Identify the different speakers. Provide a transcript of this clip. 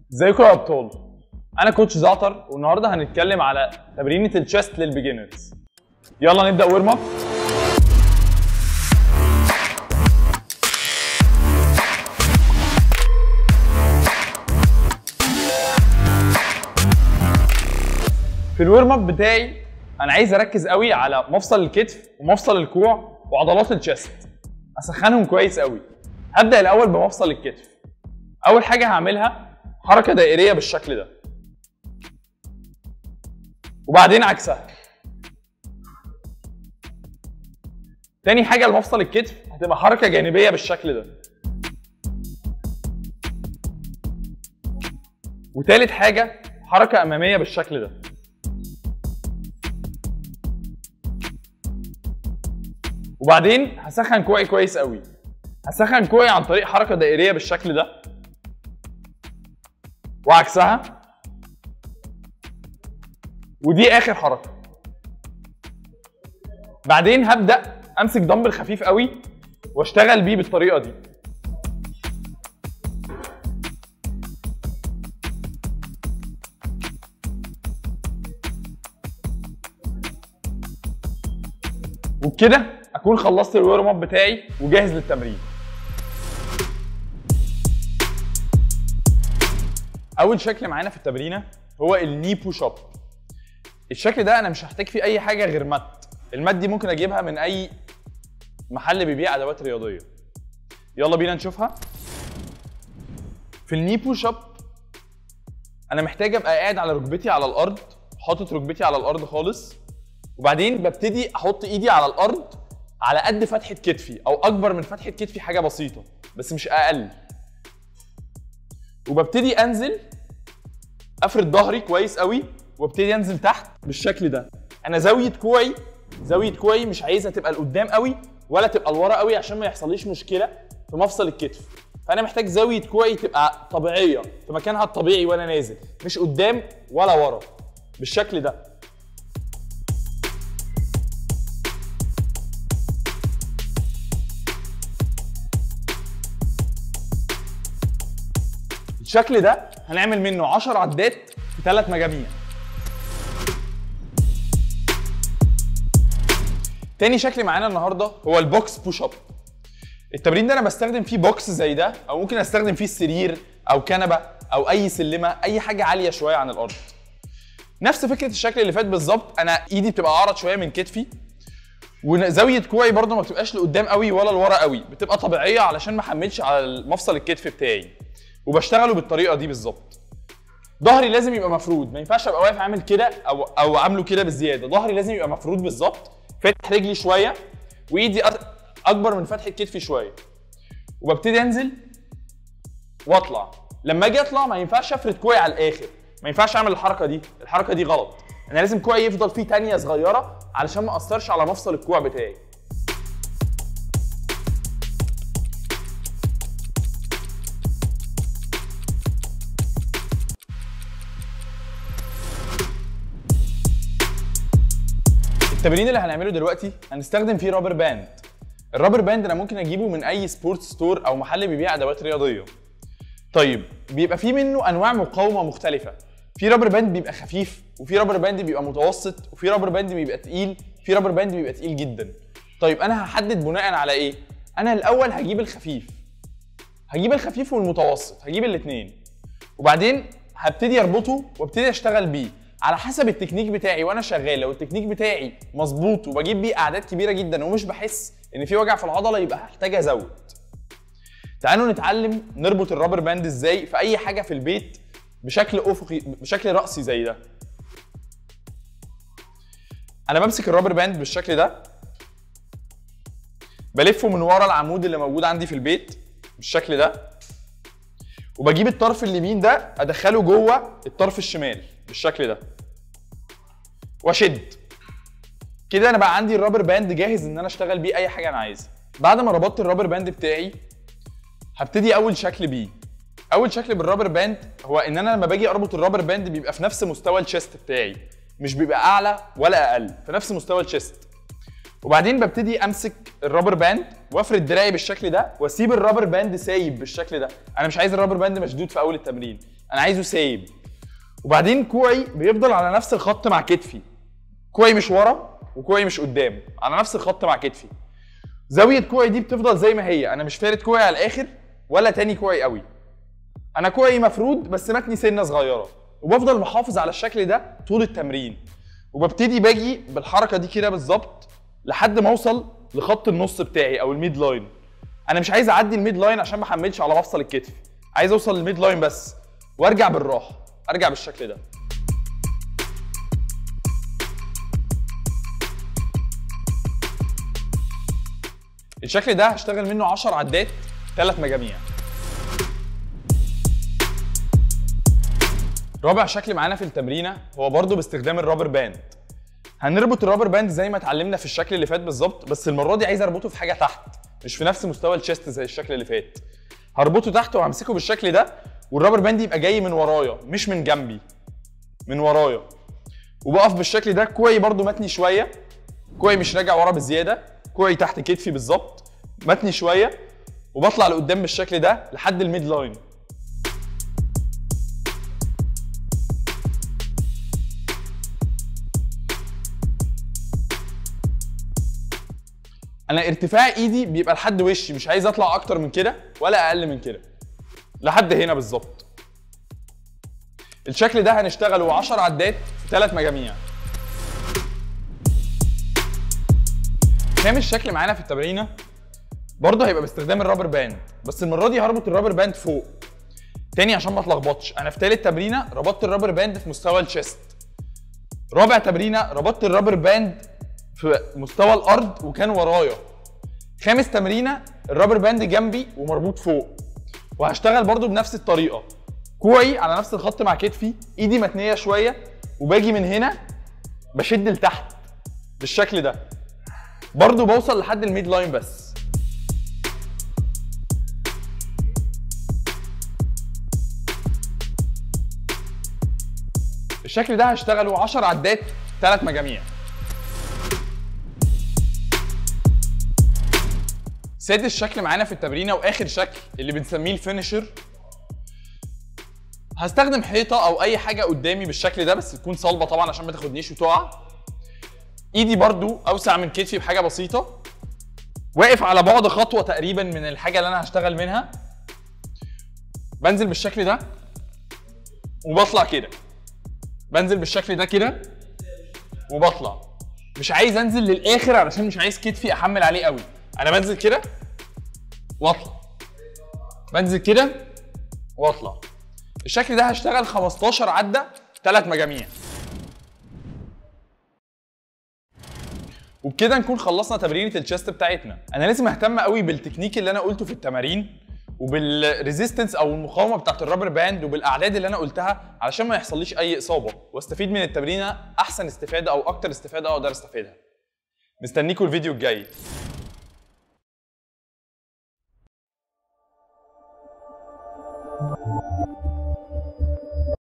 Speaker 1: ازيكم يا ابطال انا كوتش زعتر والنهارده هنتكلم على تمرينة الشيست للبيجنرز يلا نبدا ورم اب في الورم اب بتاعي انا عايز اركز قوي على مفصل الكتف ومفصل الكوع وعضلات الشيست اسخنهم كويس قوي هبدا الاول بمفصل الكتف اول حاجه هعملها حركه دائريه بالشكل ده وبعدين عكسها تاني حاجه لمفصل الكتف هتبقى حركه جانبيه بالشكل ده وتالت حاجه حركه اماميه بالشكل ده وبعدين هسخن كوعي كويس قوي هسخن كوعي عن طريق حركه دائريه بالشكل ده وعكسها ودي اخر حركه بعدين هبدا امسك دمبل خفيف قوي واشتغل بيه بالطريقه دي وبكده اكون خلصت الورم اب بتاعي وجاهز للتمرين اول شكل معانا في التمرينه هو الني بوش اب الشكل ده انا مش هحتاج فيه اي حاجه غير مات المات دي ممكن اجيبها من اي محل بيبيع ادوات رياضيه يلا بينا نشوفها في الني بوش اب انا محتاج ابقى قاعد على ركبتي على الارض حاطط ركبتي على الارض خالص وبعدين ببتدي احط ايدي على الارض على قد فتحه كتفي او اكبر من فتحه كتفي حاجه بسيطه بس مش اقل وببتدي انزل افرد ظهري كويس قوي وابتدي انزل تحت بالشكل ده انا زاويه كوعي زاويه كوعي مش عايزها تبقى لقدام قوي ولا تبقى لورا قوي عشان ما يحصليش مشكله في مفصل الكتف فانا محتاج زاويه كوعي تبقى طبيعيه في مكانها الطبيعي وانا نازل مش قدام ولا ورا بالشكل ده الشكل ده هنعمل منه 10 عدات في ثلاث مجاميع تاني شكل معانا النهارده هو البوكس بوش اب التمرين ده انا بستخدم فيه بوكس زي ده او ممكن استخدم فيه السرير او كنبه او اي سلمه اي حاجه عاليه شويه عن الارض نفس فكره الشكل اللي فات بالظبط انا ايدي بتبقى اعرض شويه من كتفي وزاويه كوعي برضه ما بتبقاش لقدام قوي ولا لورا قوي بتبقى طبيعيه علشان ما احملش على مفصل الكتف بتاعي وبشتغله بالطريقه دي بالظبط ظهري لازم يبقى مفرود ما ينفعش ابقى واقف عامل كده او او عامله كده بالزياده ظهري لازم يبقى مفرود بالظبط فاتح رجلي شويه وايدي أ- اكبر من فتحه كتفي شويه وببتدي انزل واطلع لما اجي اطلع ما ينفعش افرد كوعي على الاخر ما ينفعش اعمل الحركه دي الحركه دي غلط انا لازم كوعي يفضل فيه تانية صغيره علشان ما اثرش على مفصل الكوع بتاعي التمرين اللي هنعمله دلوقتي هنستخدم فيه رابر باند الرابر باند انا ممكن اجيبه من اي سبورت ستور او محل بيبيع ادوات رياضيه طيب بيبقى فيه منه انواع مقاومه مختلفه في رابر باند بيبقى خفيف وفي رابر باند بيبقى متوسط وفي رابر باند بيبقى تقيل في رابر باند بيبقى تقيل جدا طيب انا هحدد بناء على ايه انا الاول هجيب الخفيف هجيب الخفيف والمتوسط هجيب الاثنين وبعدين هبتدي اربطه وابتدي اشتغل بيه على حسب التكنيك بتاعي وانا شغال لو التكنيك بتاعي مظبوط وبجيب بيه اعداد كبيره جدا ومش بحس ان في وجع في العضله يبقى هحتاج ازود تعالوا نتعلم نربط الرابر باند ازاي في اي حاجه في البيت بشكل افقي بشكل راسي زي ده انا بمسك الرابر باند بالشكل ده بلفه من ورا العمود اللي موجود عندي في البيت بالشكل ده وبجيب الطرف اليمين ده ادخله جوه الطرف الشمال بالشكل ده واشد كده انا بقى عندي الرابر باند جاهز ان انا اشتغل بيه اي حاجه انا عايزها بعد ما ربطت الرابر باند بتاعي هبتدي اول شكل بيه اول شكل بالرابر باند هو ان انا لما باجي اربط الرابر باند بيبقى في نفس مستوى الشيست بتاعي مش بيبقى اعلى ولا اقل في نفس مستوى الشيست وبعدين ببتدي امسك الرابر باند وافرد دراعي بالشكل ده واسيب الرابر باند سايب بالشكل ده انا مش عايز الرابر باند مشدود في اول التمرين انا عايزه سايب وبعدين كوعي بيفضل على نفس الخط مع كتفي كوعي مش ورا وكوعي مش قدام على نفس الخط مع كتفي زاويه كوعي دي بتفضل زي ما هي انا مش فارد كوعي على الاخر ولا تاني كوعي قوي انا كوعي مفرود بس متني سنه صغيره وبفضل محافظ على الشكل ده طول التمرين وببتدي باجي بالحركه دي كده بالظبط لحد ما اوصل لخط النص بتاعي او الميد لاين انا مش عايز اعدي الميد لاين عشان ما احملش على مفصل الكتف عايز اوصل للميد لاين بس وارجع بالراحه ارجع بالشكل ده الشكل ده هشتغل منه 10 عدات ثلاث مجاميع رابع شكل معانا في التمرينه هو برضو باستخدام الرابر باند هنربط الرابر باند زي ما اتعلمنا في الشكل اللي فات بالظبط بس المره دي عايز اربطه في حاجه تحت مش في نفس مستوى الشيست زي الشكل اللي فات هربطه تحت وهمسكه بالشكل ده والرابر باند يبقى جاي من ورايا مش من جنبي من ورايا وبقف بالشكل ده كوعي برضو متني شويه كوعي مش راجع ورا بزياده كوعي تحت كتفي بالظبط متني شويه وبطلع لقدام بالشكل ده لحد الميد لاين انا ارتفاع ايدي بيبقى لحد وشي مش عايز اطلع اكتر من كده ولا اقل من كده لحد هنا بالظبط الشكل ده هنشتغله 10 عدات في ثلاث مجاميع خامس شكل معانا في التمرينه برضه هيبقى باستخدام الرابر باند بس المره دي هربط الرابر باند فوق تاني عشان ما اتلخبطش انا في تالت تمرينه ربطت الرابر باند في مستوى الشيست رابع تمرينه ربطت الرابر باند في مستوى الارض وكان ورايا خامس تمرينه الرابر باند جنبي ومربوط فوق وهشتغل برضو بنفس الطريقه كوعي على نفس الخط مع كتفي ايدي متنيه شويه وباجي من هنا بشد لتحت بالشكل ده برضو بوصل لحد الميد لاين بس الشكل ده هشتغله 10 عدات ثلاث مجاميع سادس شكل معانا في التمرينه واخر شكل اللي بنسميه الفينشر هستخدم حيطه او اي حاجه قدامي بالشكل ده بس تكون صلبه طبعا عشان ما تاخدنيش وتقع ايدي برضو اوسع من كتفي بحاجه بسيطه واقف على بعد خطوه تقريبا من الحاجه اللي انا هشتغل منها بنزل بالشكل ده وبطلع كده بنزل بالشكل ده كده وبطلع مش عايز انزل للاخر علشان مش عايز كتفي احمل عليه قوي انا بنزل كده واطلع بنزل كده واطلع الشكل ده هشتغل 15 عده ثلاث مجاميع وبكده نكون خلصنا تمرينه الشيست بتاعتنا انا لازم اهتم قوي بالتكنيك اللي انا قلته في التمارين وبالريزيستنس او المقاومه بتاعت الرابر باند وبالاعداد اللي انا قلتها علشان ما يحصليش اي اصابه واستفيد من التمرينه احسن استفاده او اكتر استفاده اقدر استفيدها مستنيكم الفيديو الجاي